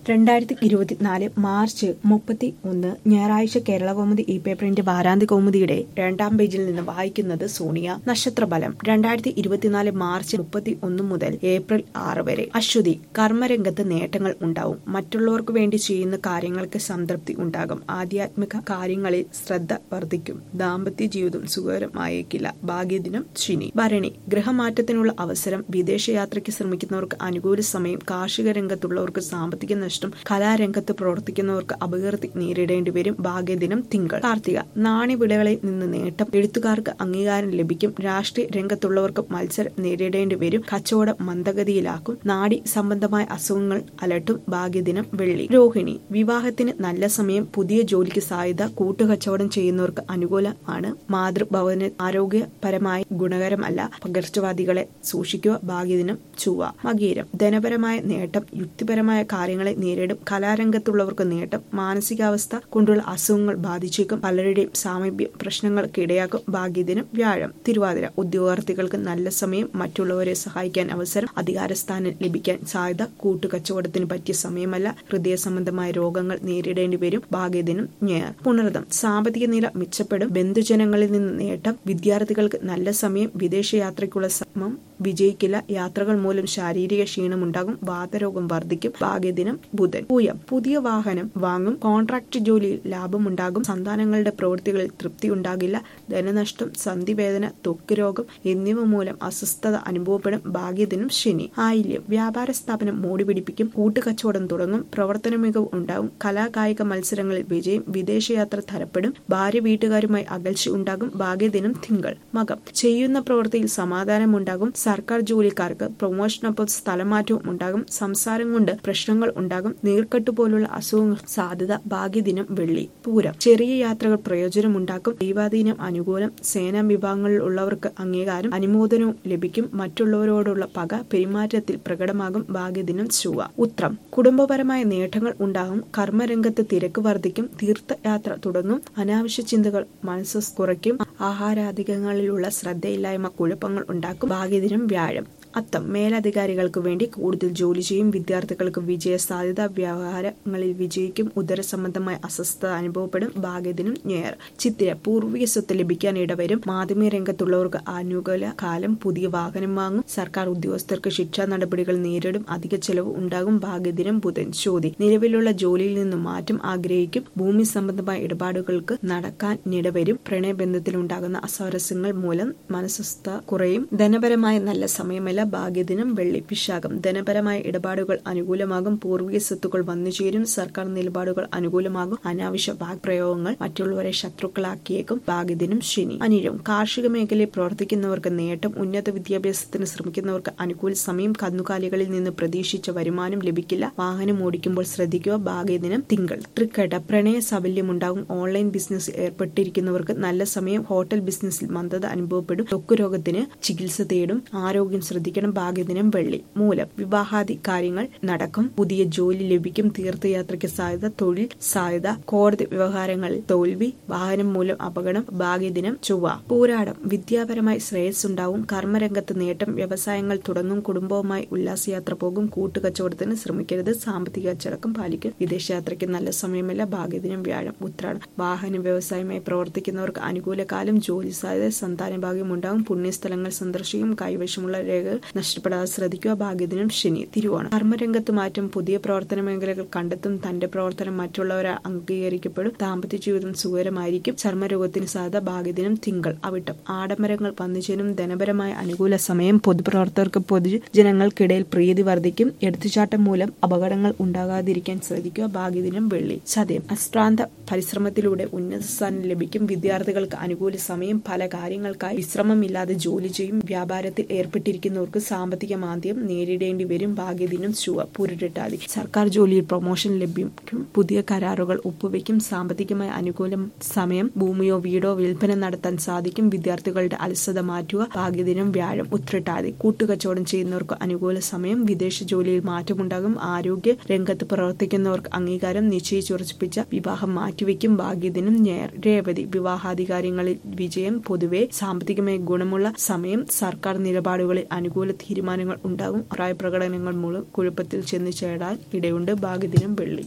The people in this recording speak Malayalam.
രണ്ടായിരത്തി ഇരുപത്തിനാല് മാർച്ച് മുപ്പത്തി ഒന്ന് ഞായറാഴ്ച കേരളകൗമുദി ഈ പേപ്പറിന്റെ വാരാന്ത്യ കൗമുദിയുടെ രണ്ടാം പേജിൽ നിന്ന് വായിക്കുന്നത് സോണിയ നക്ഷത്രഫലം രണ്ടായിരത്തി ഇരുപത്തിനാല് മാർച്ച് മുപ്പത്തി ഒന്ന് മുതൽ ഏപ്രിൽ ആറ് വരെ അശ്വതി കർമ്മരംഗത്ത് നേട്ടങ്ങൾ ഉണ്ടാവും മറ്റുള്ളവർക്ക് വേണ്ടി ചെയ്യുന്ന കാര്യങ്ങൾക്ക് സംതൃപ്തി ഉണ്ടാകും ആധ്യാത്മിക കാര്യങ്ങളിൽ ശ്രദ്ധ വർദ്ധിക്കും ദാമ്പത്യ ജീവിതം സുഖകരമായേക്കില്ല ഭാഗ്യദിനം ശനി ഭരണി ഗൃഹമാറ്റത്തിനുള്ള അവസരം വിദേശയാത്രയ്ക്ക് ശ്രമിക്കുന്നവർക്ക് അനുകൂല സമയം കാർഷിക രംഗത്തുള്ളവർക്ക് സാമ്പത്തിക നഷ്ടം കലാരംഗത്ത് പ്രവർത്തിക്കുന്നവർക്ക് അപകീർത്തി നേരിടേണ്ടി വരും ഭാഗ്യദിനം തിങ്കൾ കാർത്തിക നാണ്യവിളകളിൽ നിന്ന് നേട്ടം എഴുത്തുകാർക്ക് അംഗീകാരം ലഭിക്കും രാഷ്ട്രീയ രംഗത്തുള്ളവർക്ക് മത്സരം നേരിടേണ്ടി വരും കച്ചവടം മന്ദഗതിയിലാക്കും നാഡി സംബന്ധമായ അസുഖങ്ങൾ അലട്ടും ഭാഗ്യദിനം വെള്ളി രോഹിണി വിവാഹത്തിന് നല്ല സമയം പുതിയ ജോലിക്ക് സാധ്യത കൂട്ടുകച്ചവടം ചെയ്യുന്നവർക്ക് അനുകൂലമാണ് മാതൃഭവന ആരോഗ്യപരമായി ഗുണകരമല്ല പകർച്ചവാദികളെ സൂക്ഷിക്കുക ഭാഗ്യദിനം ചൊവ്വ മകീരം ധനപരമായ നേട്ടം യുക്തിപരമായ കാര്യങ്ങളെ നേരിടും കലാരംഗത്തുള്ളവർക്ക് നേട്ടം മാനസികാവസ്ഥ കൊണ്ടുള്ള അസുഖങ്ങൾ ബാധിച്ചേക്കും പലരുടെയും സാമീപ്യ പ്രശ്നങ്ങൾക്ക് ഇടയാക്കും ഭാഗ്യദിനം വ്യാഴം തിരുവാതിര ഉദ്യോഗാർത്ഥികൾക്ക് നല്ല സമയം മറ്റുള്ളവരെ സഹായിക്കാൻ അവസരം അധികാരസ്ഥാനം ലഭിക്കാൻ സാധ്യത കൂട്ടുകച്ചവടത്തിന് പറ്റിയ സമയമല്ല ഹൃദയ സംബന്ധമായ രോഗങ്ങൾ നേരിടേണ്ടി വരും ഭാഗ്യദിനം ഞായർ പുണർദം സാമ്പത്തിക നില മെച്ചപ്പെടും ബന്ധുജനങ്ങളിൽ നിന്ന് നേട്ടം വിദ്യാർത്ഥികൾക്ക് നല്ല സമയം വിദേശയാത്രയ്ക്കുള്ള ശ്രമം വിജയിക്കില്ല യാത്രകൾ മൂലം ശാരീരിക ക്ഷീണമുണ്ടാകും വാതരോഗം വർദ്ധിക്കും ഭാഗ്യദിനം ബുധൻ പൂയം പുതിയ വാഹനം വാങ്ങും കോൺട്രാക്ട് ജോലിയിൽ ലാഭമുണ്ടാകും സന്താനങ്ങളുടെ പ്രവൃത്തികളിൽ തൃപ്തി ഉണ്ടാകില്ല ധനനഷ്ടം സന്ധിവേദന ത്വക്ക് രോഗം എന്നിവ മൂലം അസ്വസ്ഥത അനുഭവപ്പെടും ഭാഗ്യദിനം ശനി ആയില്യം വ്യാപാര സ്ഥാപനം മോടി പിടിപ്പിക്കും കൂട്ടുകച്ചവടം തുടങ്ങും പ്രവർത്തന മികവ് ഉണ്ടാകും കലാകായിക മത്സരങ്ങളിൽ വിജയം വിദേശയാത്ര തരപ്പെടും ഭാര്യ വീട്ടുകാരുമായി അകൽച്ച ഉണ്ടാകും ഭാഗ്യദിനം തിങ്കൾ മകം ചെയ്യുന്ന പ്രവൃത്തിയിൽ സമാധാനമുണ്ടാകും സർക്കാർ ജോലിക്കാർക്ക് പ്രൊമോഷനൊപ്പം സ്ഥലമാറ്റവും ഉണ്ടാകും സംസാരം കൊണ്ട് പ്രശ്നങ്ങൾ ഉണ്ടാകും നീർക്കെട്ട് പോലുള്ള അസുഖങ്ങൾ സാധ്യത ഭാഗ്യദിനം വെള്ളി പൂരം ചെറിയ യാത്രകൾ പ്രയോജനമുണ്ടാക്കും ദൈവാധീനം അനുകൂലം സേനാ വിഭാഗങ്ങളിൽ ഉള്ളവർക്ക് അംഗീകാരം അനുമോദനവും ലഭിക്കും മറ്റുള്ളവരോടുള്ള പക പെരുമാറ്റത്തിൽ പ്രകടമാകും ഭാഗ്യദിനം ചൊവ്വ ഉത്രം കുടുംബപരമായ നേട്ടങ്ങൾ ഉണ്ടാകും കർമ്മരംഗത്ത് തിരക്ക് വർദ്ധിക്കും തീർത്ഥയാത്ര തുടങ്ങും അനാവശ്യ ചിന്തകൾ മനസ്സ് കുറയ്ക്കും ആഹാരാധികങ്ങളിലുള്ള ശ്രദ്ധയില്ലായ്മ കുഴപ്പങ്ങൾ ഉണ്ടാക്കും ഭാഗ്യദിനം വ്യാഴം അത്തം മേലധികാരികൾക്ക് വേണ്ടി കൂടുതൽ ജോലി ചെയ്യും വിദ്യാർത്ഥികൾക്ക് വിജയ സാധ്യത വ്യവഹാരങ്ങളിൽ വിജയിക്കും ഉദര സംബന്ധമായ അസ്വസ്ഥത അനുഭവപ്പെടും ഭാഗ്യദിനം ഞേർ ചിത്തിര പൂർവിക സ്വത്ത് ലഭിക്കാൻ ഇടവരും മാധ്യമ രംഗത്തുള്ളവർക്ക് അനുകൂല കാലം പുതിയ വാഹനം വാങ്ങും സർക്കാർ ഉദ്യോഗസ്ഥർക്ക് ശിക്ഷാ നടപടികൾ നേരിടും അധിക ചെലവ് ഉണ്ടാകും ഭാഗ്യദിനം ബുധൻ ചോതി നിലവിലുള്ള ജോലിയിൽ നിന്ന് മാറ്റം ആഗ്രഹിക്കും ഭൂമി സംബന്ധമായ ഇടപാടുകൾക്ക് നടക്കാൻ ഇടവരും പ്രണയബന്ധത്തിൽ ഉണ്ടാകുന്ന അസ്വാരസ്യങ്ങൾ മൂലം മനസ്വസ്ഥ കുറയും ധനപരമായ നല്ല സമയമല്ല ഭാഗ്യദിനം വെള്ളി വിശാഖം ധനപരമായ ഇടപാടുകൾ അനുകൂലമാകും പൂർവിക സ്വത്തുക്കൾ വന്നുചേരും സർക്കാർ നിലപാടുകൾ അനുകൂലമാകും അനാവശ്യ വാഗ്പ്രയോഗങ്ങൾ മറ്റുള്ളവരെ ശത്രുക്കളാക്കിയേക്കും ഭാഗ്യദിനം ശനി അനിരം കാർഷിക മേഖലയിൽ പ്രവർത്തിക്കുന്നവർക്ക് നേട്ടം ഉന്നത വിദ്യാഭ്യാസത്തിന് ശ്രമിക്കുന്നവർക്ക് അനുകൂല സമയം കന്നുകാലികളിൽ നിന്ന് പ്രതീക്ഷിച്ച വരുമാനം ലഭിക്കില്ല വാഹനം ഓടിക്കുമ്പോൾ ശ്രദ്ധിക്കുക ഭാഗ്യദിനം തിങ്കൾ തൃക്കട പ്രണയ സാഫല്യമുണ്ടാകും ഓൺലൈൻ ബിസിനസ്സിൽ ഏർപ്പെട്ടിരിക്കുന്നവർക്ക് നല്ല സമയം ഹോട്ടൽ ബിസിനസ്സിൽ മന്ദത അനുഭവപ്പെടും ത്വക്ക് രോഗത്തിന് ചികിത്സ തേടും ആരോഗ്യം ശ്രദ്ധിക്കണം ഭാഗ്യദിനം വെള്ളി മൂലം വിവാഹാദി കാര്യങ്ങൾ നടക്കും പുതിയ ജോലി ലഭിക്കും തീർത്ഥയാത്രയ്ക്ക് സാധ്യത തൊഴിൽ സാധ്യത കോടതി വ്യവഹാരങ്ങളിൽ തോൽവി വാഹനം മൂലം അപകടം ഭാഗ്യദിനം ചൊവ്വ പൂരാടം വിദ്യാപരമായി ശ്രേയസ് ഉണ്ടാവും കർമ്മരംഗത്ത് നേട്ടം വ്യവസായങ്ങൾ തുടങ്ങും കുടുംബവുമായി ഉല്ലാസയാത്ര പോകും കൂട്ടുകച്ചവടത്തിന് ശ്രമിക്കരുത് സാമ്പത്തിക അച്ചടക്കം പാലിക്കും വിദേശയാത്രയ്ക്ക് നല്ല സമയമല്ല ഭാഗ്യദിനം വ്യാഴം ഉത്രാടം വാഹന വ്യവസായമായി പ്രവർത്തിക്കുന്നവർക്ക് അനുകൂല കാലം ജോലി സാധ്യത സന്താന ഭാഗ്യം ഉണ്ടാവും പുണ്യസ്ഥലങ്ങൾ സന്ദർശിക്കും കൈവശമുള്ള രേഖകൾ നഷ്ടപ്പെടാതെ ശ്രദ്ധിക്കുക ഭാഗ്യദിനം ശനി തിരുവോണം കർമ്മരംഗത്ത് മാറ്റം പുതിയ പ്രവർത്തന മേഖലകൾ കണ്ടെത്തും തന്റെ പ്രവർത്തനം മറ്റുള്ളവരെ അംഗീകരിക്കപ്പെടും ദാമ്പത്യ ജീവിതം സുഖകരമായിരിക്കും ചർമ്മരോഗത്തിന് സാധ്യത ഭാഗ്യദിനം തിങ്കൾ അവിട്ടം ആഡംബരങ്ങൾ വന്നുചേരും ധനപരമായ അനുകൂല സമയം പൊതുപ്രവർത്തകർക്ക് പൊതുജനങ്ങൾക്കിടയിൽ പ്രീതി വർദ്ധിക്കും എടുത്തുചാട്ടം മൂലം അപകടങ്ങൾ ഉണ്ടാകാതിരിക്കാൻ ശ്രദ്ധിക്കുക ഭാഗ്യദിനം വെള്ളി ചതയം അശ്രാന്ത പരിശ്രമത്തിലൂടെ ഉന്നത സ്ഥാനം ലഭിക്കും വിദ്യാർത്ഥികൾക്ക് അനുകൂല സമയം പല കാര്യങ്ങൾക്കായി വിശ്രമമില്ലാതെ ജോലി ചെയ്യും വ്യാപാരത്തിൽ ഏർപ്പെട്ടിരിക്കുന്നവർക്ക് സാമ്പത്തിക മാന്ദ്യം നേരിടേണ്ടി വരും ഭാഗ്യദിനം ചുവ പുരുട്ടാതി സർക്കാർ ജോലിയിൽ പ്രൊമോഷൻ ലഭിക്കും പുതിയ കരാറുകൾ ഒപ്പുവെക്കും സാമ്പത്തികമായ അനുകൂല സമയം ഭൂമിയോ വീടോ വിൽപ്പന നടത്താൻ സാധിക്കും വിദ്യാർത്ഥികളുടെ അലസത മാറ്റുക ഭാഗ്യദിനം വ്യാഴം ഉത്രട്ടാതി കൂട്ടുകച്ചവടം ചെയ്യുന്നവർക്ക് അനുകൂല സമയം വിദേശ ജോലിയിൽ മാറ്റമുണ്ടാകും ആരോഗ്യ രംഗത്ത് പ്രവർത്തിക്കുന്നവർക്ക് അംഗീകാരം നിശ്ചയിച്ചുറപ്പിച്ച വിവാഹം മാറ്റിവെക്കും ഭാഗ്യദിനം ഞായർ രേവതി വിവാഹാധികാരങ്ങളിൽ വിജയം പൊതുവെ സാമ്പത്തികമായി ഗുണമുള്ള സമയം സർക്കാർ നിലപാടുകളിൽ അനുകൂല അനുകൂല തീരുമാനങ്ങൾ ഉണ്ടാകും അഭിപ്രായ പ്രകടനങ്ങൾ മൂലം കുഴപ്പത്തിൽ ചെന്ന് ചേടാൻ ഇടയുണ്ട് ഭാഗ്യദിനം വെള്ളി